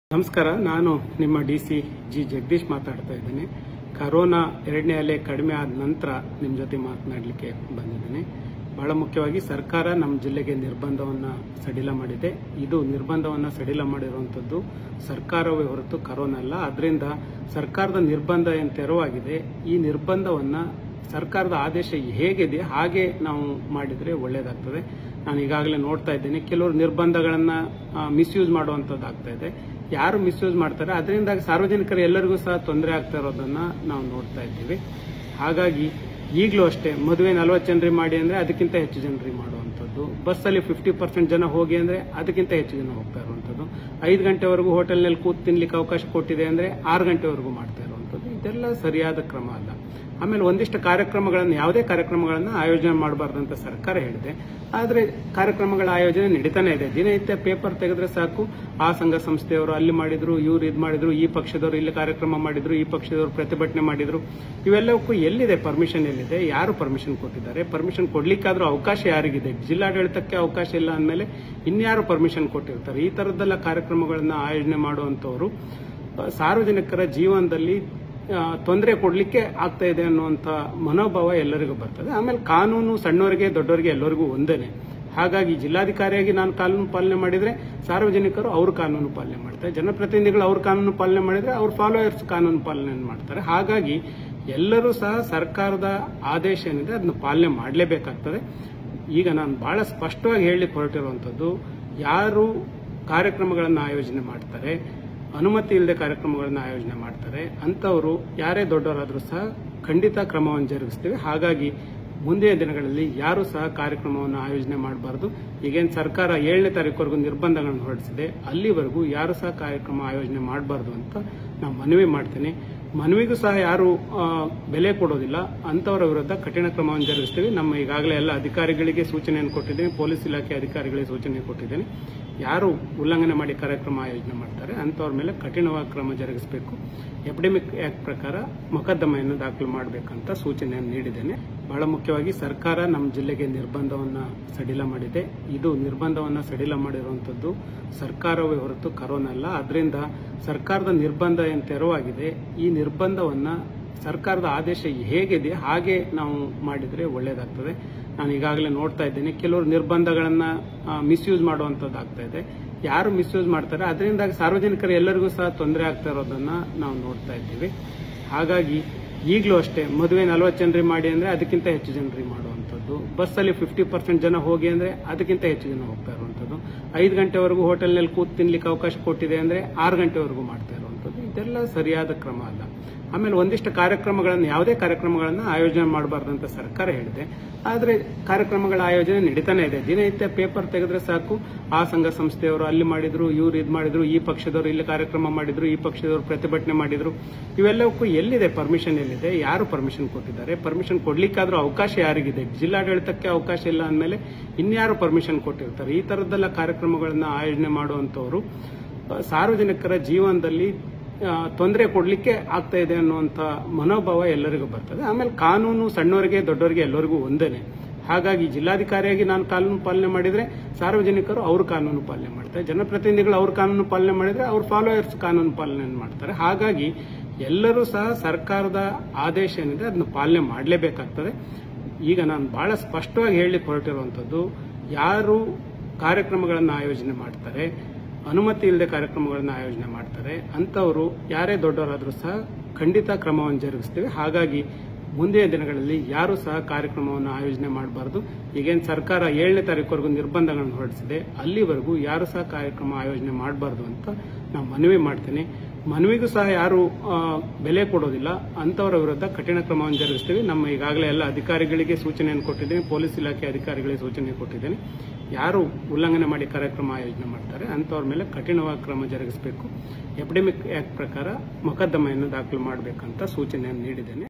ನಮಸ್ಕಾರ ನಾನು ನಿಮ್ಮ ಡಿ ಸಿ ಜಿ ಜಗದೀಶ್ ಮಾತಾಡ್ತಾ ಇದ್ದೀನಿ ಕರೋನಾ ಎರಡನೇ ಅಲೆ ಕಡಿಮೆ ಆದ ನಂತರ ನಿಮ್ಮ ಜೊತೆ ಮಾತನಾಡಲಿಕ್ಕೆ ಬಂದಿದ್ದೀನಿ ಬಹಳ ಮುಖ್ಯವಾಗಿ ಸರ್ಕಾರ ನಮ್ಮ ಜಿಲ್ಲೆಗೆ ನಿರ್ಬಂಧವನ್ನು ಸಡಿಲ ಮಾಡಿದೆ ಇದು ನಿರ್ಬಂಧವನ್ನು ಸಡಿಲ ಮಾಡಿರುವಂಥದ್ದು ಸರ್ಕಾರವೇ ಹೊರತು ಕರೋನಾ ಅಲ್ಲ ಅದರಿಂದ ಸರ್ಕಾರದ ನಿರ್ಬಂಧ ಏನು ತೆರವಾಗಿದೆ ಈ ನಿರ್ಬಂಧವನ್ನು ಸರ್ಕಾರದ ಆದೇಶ ಹೇಗಿದೆ ಹಾಗೆ ನಾವು ಮಾಡಿದರೆ ಒಳ್ಳೇದಾಗ್ತದೆ ನಾನು ಈಗಾಗಲೇ ನೋಡ್ತಾ ಇದ್ದೀನಿ ಕೆಲವರು ನಿರ್ಬಂಧಗಳನ್ನು ಮಿಸ್ಯೂಸ್ ಮಾಡುವಂಥದ್ದು ಆಗ್ತಾ ಇದೆ ಯಾರು ಮಿಸ್ಯೂಸ್ ಮಾಡ್ತಾರೆ ಅದರಿಂದ ಸಾರ್ವಜನಿಕರು ಎಲ್ಲರಿಗೂ ಸಹ ತೊಂದರೆ ಆಗ್ತಾ ಇರೋದನ್ನ ನಾವು ನೋಡ್ತಾ ಇದ್ದೀವಿ ಹಾಗಾಗಿ ಈಗಲೂ ಅಷ್ಟೇ ಮದುವೆ ನಲವತ್ತು ಜನರಿಗೆ ಮಾಡಿ ಅಂದರೆ ಅದಕ್ಕಿಂತ ಹೆಚ್ಚು ಜನರಿಗೆ ಮಾಡುವಂಥದ್ದು ಬಸ್ಸಲ್ಲಿ ಫಿಫ್ಟಿ ಪರ್ಸೆಂಟ್ ಜನ ಹೋಗಿ ಅಂದರೆ ಅದಕ್ಕಿಂತ ಹೆಚ್ಚು ಜನ ಹೋಗ್ತಾ ಇರುವಂಥದ್ದು ಐದು ಗಂಟೆವರೆಗೂ ಹೋಟೆಲ್ನಲ್ಲಿ ಕೂತ್ ತಿನ್ಲಿಕ್ಕೆ ಅವಕಾಶ ಕೊಟ್ಟಿದೆ ಅಂದರೆ ಆರು ಗಂಟೆವರೆಗೂ ಮಾಡ್ತಾ ಇರುವಂಥದ್ದು ಇದೆಲ್ಲ ಸರಿಯಾದ ಕ್ರಮ ಅಲ್ಲ ಆಮೇಲೆ ಒಂದಿಷ್ಟು ಕಾರ್ಯಕ್ರಮಗಳನ್ನು ಯಾವುದೇ ಕಾರ್ಯಕ್ರಮಗಳನ್ನು ಆಯೋಜನೆ ಮಾಡಬಾರ್ದು ಅಂತ ಸರ್ಕಾರ ಹೇಳಿದೆ ಆದರೆ ಕಾರ್ಯಕ್ರಮಗಳ ಆಯೋಜನೆ ನಡೀತಾನೆ ಇದೆ ದಿನನಿತ್ಯ ಪೇಪರ್ ತೆಗೆದ್ರೆ ಸಾಕು ಆ ಸಂಘ ಸಂಸ್ಥೆಯವರು ಅಲ್ಲಿ ಮಾಡಿದ್ರು ಇವ್ರು ಇದು ಮಾಡಿದ್ರು ಈ ಪಕ್ಷದವರು ಇಲ್ಲಿ ಕಾರ್ಯಕ್ರಮ ಮಾಡಿದ್ರು ಈ ಪಕ್ಷದವರು ಪ್ರತಿಭಟನೆ ಮಾಡಿದ್ರು ಇವೆಲ್ಲಕ್ಕೂ ಎಲ್ಲಿದೆ ಪರ್ಮಿಷನ್ ಎಲ್ಲಿದೆ ಯಾರು ಪರ್ಮಿಷನ್ ಕೊಟ್ಟಿದ್ದಾರೆ ಪರ್ಮಿಷನ್ ಕೊಡ್ಲಿಕ್ಕಾದ್ರೂ ಅವಕಾಶ ಯಾರಿಗಿದೆ ಜಿಲ್ಲಾಡಳಿತಕ್ಕೆ ಅವಕಾಶ ಇಲ್ಲ ಅಂದಮೇಲೆ ಇನ್ಯಾರು ಪರ್ಮಿಷನ್ ಕೊಟ್ಟಿರ್ತಾರೆ ಈ ತರದ್ದೆಲ್ಲ ಕಾರ್ಯಕ್ರಮಗಳನ್ನ ಆಯೋಜನೆ ಮಾಡುವಂತವರು ಸಾರ್ವಜನಿಕರ ಜೀವನದಲ್ಲಿ ತೊಂದರೆ ಕೊಡಲಿಕ್ಕೆ ಆಗ್ತಾ ಇದೆ ಅನ್ನುವಂಥ ಮನೋಭಾವ ಎಲ್ಲರಿಗೂ ಬರ್ತದೆ ಆಮೇಲೆ ಕಾನೂನು ಸಣ್ಣವರಿಗೆ ದೊಡ್ಡವರಿಗೆ ಎಲ್ಲರಿಗೂ ಒಂದೇನೆ ಹಾಗಾಗಿ ಜಿಲ್ಲಾಧಿಕಾರಿಯಾಗಿ ನಾನು ಕಾನೂನು ಪಾಲನೆ ಮಾಡಿದ್ರೆ ಸಾರ್ವಜನಿಕರು ಅವ್ರ ಕಾನೂನು ಪಾಲನೆ ಮಾಡ್ತಾರೆ ಜನಪ್ರತಿನಿಧಿಗಳು ಅವ್ರ ಕಾನೂನು ಪಾಲನೆ ಮಾಡಿದ್ರೆ ಅವ್ರ ಫಾಲೋಯರ್ಸ್ ಕಾನೂನು ಪಾಲನೆ ಮಾಡ್ತಾರೆ ಹಾಗಾಗಿ ಎಲ್ಲರೂ ಸಹ ಸರ್ಕಾರದ ಆದೇಶ ಏನಿದೆ ಅದನ್ನ ಪಾಲನೆ ಮಾಡಲೇಬೇಕಾಗ್ತದೆ ಈಗ ನಾನು ಬಹಳ ಸ್ಪಷ್ಟವಾಗಿ ಹೇಳಲಿಕ್ಕೆ ಹೊರಟಿರುವಂಥದ್ದು ಯಾರು ಕಾರ್ಯಕ್ರಮಗಳನ್ನು ಆಯೋಜನೆ ಮಾಡ್ತಾರೆ ಅನುಮತಿ ಇಲ್ಲದೆ ಕಾರ್ಯಕ್ರಮಗಳನ್ನು ಆಯೋಜನೆ ಮಾಡ್ತಾರೆ ಅಂಥವರು ಯಾರೇ ದೊಡ್ಡವರಾದರೂ ಸಹ ಖಂಡಿತ ಕ್ರಮವನ್ನು ಜರುಗಿಸ್ತೀವಿ ಹಾಗಾಗಿ ಮುಂದಿನ ದಿನಗಳಲ್ಲಿ ಯಾರು ಸಹ ಕಾರ್ಯಕ್ರಮವನ್ನು ಆಯೋಜನೆ ಮಾಡಬಾರ್ದು ಈಗೇನು ಸರ್ಕಾರ ಏಳನೇ ತಾರೀಕುವರೆಗೂ ನಿರ್ಬಂಧಗಳನ್ನು ಹೊರಡಿಸಿದೆ ಅಲ್ಲಿವರೆಗೂ ಯಾರು ಸಹ ಕಾರ್ಯಕ್ರಮ ಆಯೋಜನೆ ಮಾಡಬಾರ್ದು ಅಂತ ನಾನು ಮನವಿ ಮಾಡ್ತೀನಿ ಮನವಿಗೂ ಸಹ ಯಾರು ಬೆಲೆ ಕೊಡೋದಿಲ್ಲ ಅಂತವರ ವಿರುದ್ಧ ಕಠಿಣ ಕ್ರಮವನ್ನು ಜರುಗಿಸ್ತೀವಿ ನಮ್ಮ ಈಗಾಗಲೇ ಎಲ್ಲ ಅಧಿಕಾರಿಗಳಿಗೆ ಸೂಚನೆಯನ್ನು ಕೊಟ್ಟಿದ್ದೇನೆ ಪೊಲೀಸ್ ಇಲಾಖೆ ಅಧಿಕಾರಿಗಳಿಗೆ ಸೂಚನೆ ಕೊಟ್ಟಿದ್ದೇನೆ ಯಾರು ಉಲ್ಲಂಘನೆ ಮಾಡಿ ಕಾರ್ಯಕ್ರಮ ಆಯೋಜನೆ ಮಾಡ್ತಾರೆ ಅಂತವ್ರ ಮೇಲೆ ಕಠಿಣವಾಗಿ ಕ್ರಮ ಜರುಗಿಸಬೇಕು ಎಪಿಡೆಮಿಕ್ ಆಕ್ಟ್ ಪ್ರಕಾರ ಮೊಕದ್ದಮೆಯನ್ನು ದಾಖಲು ಮಾಡಬೇಕಂತ ಸೂಚನೆಯನ್ನು ನೀಡಿದ್ದೇನೆ ಬಹಳ ಮುಖ್ಯವಾಗಿ ಸರ್ಕಾರ ನಮ್ಮ ಜಿಲ್ಲೆಗೆ ನಿರ್ಬಂಧವನ್ನು ಸಡಿಲ ಮಾಡಿದೆ ಇದು ನಿರ್ಬಂಧವನ್ನು ಸಡಿಲ ಮಾಡಿರುವಂಥದ್ದು ಸರ್ಕಾರವೇ ಹೊರತು ಕರೋನಾ ಅಲ್ಲ ಅದರಿಂದ ಸರ್ಕಾರದ ನಿರ್ಬಂಧ ಏನು ತೆರವಾಗಿದೆ ಈ ನಿರ್ಬಂಧವನ್ನು ಸರ್ಕಾರದ ಆದೇಶ ಹೇಗಿದೆ ಹಾಗೆ ನಾವು ಮಾಡಿದರೆ ಒಳ್ಳೇದಾಗ್ತದೆ ನಾನು ಈಗಾಗಲೇ ನೋಡ್ತಾ ಇದ್ದೀನಿ ಕೆಲವರು ನಿರ್ಬಂಧಗಳನ್ನು ಮಿಸ್ಯೂಸ್ ಮಾಡುವಂಥದ್ದು ಆಗ್ತಾ ಇದೆ ಯಾರು ಮಿಸ್ಯೂಸ್ ಮಾಡ್ತಾರೆ ಅದರಿಂದ ಸಾರ್ವಜನಿಕರು ಎಲ್ಲರಿಗೂ ಸಹ ತೊಂದರೆ ಆಗ್ತಾ ಇರೋದನ್ನ ನಾವು ನೋಡ್ತಾ ಇದ್ದೀವಿ ಹಾಗಾಗಿ ಈಗಲೂ ಅಷ್ಟೇ ಮದುವೆ ನಲವತ್ತು ಜನರಿಗೆ ಮಾಡಿ ಅಂದರೆ ಅದಕ್ಕಿಂತ ಹೆಚ್ಚು ಜನರಿಗೆ ಮಾಡುವಂಥದ್ದು ಬಸ್ಸಲ್ಲಿ ಫಿಫ್ಟಿ ಪರ್ಸೆಂಟ್ ಜನ ಹೋಗಿ ಅಂದರೆ ಅದಕ್ಕಿಂತ ಹೆಚ್ಚು ಜನ ಹೋಗ್ತಾ ಇರುವಂಥದ್ದು ಐದು ಗಂಟೆವರೆಗೂ ಹೋಟೆಲ್ನಲ್ಲಿ ಕೂತ್ ತಿನ್ಲಿಕ್ಕೆ ಅವಕಾಶ ಕೊಟ್ಟಿದೆ ಅಂದರೆ ಆರು ಗಂಟೆವರೆಗೂ ಮಾಡ್ತಾ ಇರುವಂಥದ್ದು ಇದೆಲ್ಲ ಸರಿಯಾದ ಕ್ರಮ ಅಲ್ಲ ಆಮೇಲೆ ಒಂದಿಷ್ಟು ಕಾರ್ಯಕ್ರಮಗಳನ್ನು ಯಾವುದೇ ಕಾರ್ಯಕ್ರಮಗಳನ್ನು ಆಯೋಜನೆ ಮಾಡಬಾರ್ದು ಅಂತ ಸರ್ಕಾರ ಹೇಳಿದೆ ಆದರೆ ಕಾರ್ಯಕ್ರಮಗಳ ಆಯೋಜನೆ ನಡೀತಾನೆ ಇದೆ ದಿನನಿತ್ಯ ಪೇಪರ್ ತೆಗೆದ್ರೆ ಸಾಕು ಆ ಸಂಘ ಸಂಸ್ಥೆಯವರು ಅಲ್ಲಿ ಮಾಡಿದ್ರು ಇವ್ರು ಇದು ಮಾಡಿದ್ರು ಈ ಪಕ್ಷದವರು ಇಲ್ಲಿ ಕಾರ್ಯಕ್ರಮ ಮಾಡಿದ್ರು ಈ ಪಕ್ಷದವರು ಪ್ರತಿಭಟನೆ ಮಾಡಿದ್ರು ಇವೆಲ್ಲಕ್ಕೂ ಎಲ್ಲಿದೆ ಪರ್ಮಿಷನ್ ಎಲ್ಲಿದೆ ಯಾರು ಪರ್ಮಿಷನ್ ಕೊಟ್ಟಿದ್ದಾರೆ ಪರ್ಮಿಷನ್ ಕೊಡ್ಲಿಕ್ಕಾದ್ರೂ ಅವಕಾಶ ಯಾರಿಗಿದೆ ಜಿಲ್ಲಾಡಳಿತಕ್ಕೆ ಅವಕಾಶ ಇಲ್ಲ ಅಂದಮೇಲೆ ಇನ್ಯಾರು ಪರ್ಮಿಷನ್ ಕೊಟ್ಟಿರ್ತಾರೆ ಈ ತರದ್ದೆಲ್ಲ ಕಾರ್ಯಕ್ರಮಗಳನ್ನ ಆಯೋಜನೆ ಮಾಡುವಂತವರು ಸಾರ್ವಜನಿಕರ ಜೀವನದಲ್ಲಿ ತೊಂದರೆ ಕೊಡಲಿಕ್ಕೆ ಆಗ್ತಾ ಇದೆ ಅನ್ನುವಂಥ ಮನೋಭಾವ ಎಲ್ಲರಿಗೂ ಬರ್ತದೆ ಆಮೇಲೆ ಕಾನೂನು ಸಣ್ಣವರಿಗೆ ದೊಡ್ಡವರಿಗೆ ಎಲ್ಲರಿಗೂ ಒಂದೇನೆ ಹಾಗಾಗಿ ಜಿಲ್ಲಾಧಿಕಾರಿಯಾಗಿ ನಾನು ಕಾನೂನು ಪಾಲನೆ ಮಾಡಿದ್ರೆ ಸಾರ್ವಜನಿಕರು ಅವ್ರ ಕಾನೂನು ಪಾಲನೆ ಮಾಡ್ತಾರೆ ಜನಪ್ರತಿನಿಧಿಗಳು ಅವ್ರ ಕಾನೂನು ಪಾಲನೆ ಮಾಡಿದ್ರೆ ಅವ್ರ ಫಾಲೋಯರ್ಸ್ ಕಾನೂನು ಪಾಲನೆ ಮಾಡ್ತಾರೆ ಹಾಗಾಗಿ ಎಲ್ಲರೂ ಸಹ ಸರ್ಕಾರದ ಆದೇಶ ಏನಿದೆ ಅದನ್ನ ಪಾಲನೆ ಮಾಡಲೇಬೇಕಾಗ್ತದೆ ಈಗ ನಾನು ಬಹಳ ಸ್ಪಷ್ಟವಾಗಿ ಹೇಳಲಿಕ್ಕೆ ಹೊರಟಿರುವಂಥದ್ದು ಯಾರು ಕಾರ್ಯಕ್ರಮಗಳನ್ನು ಆಯೋಜನೆ ಮಾಡ್ತಾರೆ ಅನುಮತಿ ಇಲ್ಲದೆ ಕಾರ್ಯಕ್ರಮಗಳನ್ನು ಆಯೋಜನೆ ಮಾಡ್ತಾರೆ ಅಂಥವರು ಯಾರೇ ದೊಡ್ಡವರಾದರೂ ಸಹ ಖಂಡಿತ ಕ್ರಮವನ್ನು ಜರುಗಿಸ್ತೀವಿ ಹಾಗಾಗಿ ಮುಂದಿನ ದಿನಗಳಲ್ಲಿ ಯಾರು ಸಹ ಕಾರ್ಯಕ್ರಮವನ್ನು ಆಯೋಜನೆ ಮಾಡಬಾರ್ದು ಈಗೇನು ಸರ್ಕಾರ ಏಳನೇ ತಾರೀಕುವರೆಗೂ ನಿರ್ಬಂಧಗಳನ್ನು ಹೊರಡಿಸಿದೆ ಅಲ್ಲಿವರೆಗೂ ಯಾರು ಸಹ ಕಾರ್ಯಕ್ರಮ ಆಯೋಜನೆ ಮಾಡಬಾರ್ದು ಅಂತ ನಾನು ಮನವಿ ಮಾಡ್ತೀನಿ ಮನವಿಗೂ ಸಹ ಯಾರು ಬೆಲೆ ಕೊಡೋದಿಲ್ಲ ಅಂತವರ ವಿರುದ್ಧ ಕಠಿಣ ಕ್ರಮವನ್ನು ಜರುಗಿಸ್ತೀವಿ ನಮ್ಮ ಈಗಾಗಲೇ ಎಲ್ಲ ಅಧಿಕಾರಿಗಳಿಗೆ ಸೂಚನೆಯನ್ನು ಕೊಟ್ಟಿದ್ದೇನೆ ಪೊಲೀಸ್ ಇಲಾಖೆ ಅಧಿಕಾರಿಗಳಿಗೆ ಸೂಚನೆ ಕೊಟ್ಟಿದ್ದೇನೆ ಯಾರು ಉಲ್ಲಂಘನೆ ಮಾಡಿ ಕಾರ್ಯಕ್ರಮ ಆಯೋಜನೆ ಮಾಡ್ತಾರೆ ಅಂತವ್ರ ಮೇಲೆ ಕಠಿಣವಾಗಿ ಕ್ರಮ ಜರುಗಿಸಬೇಕು ಎಪಿಡೆಮಿಕ್ ಆಕ್ಟ್ ಪ್ರಕಾರ ಮೊಕದ್ದಮೆಯನ್ನು ದಾಖಲು ಮಾಡಬೇಕಂತ ಸೂಚನೆಯನ್ನು ನೀಡಿದ್ದೇನೆ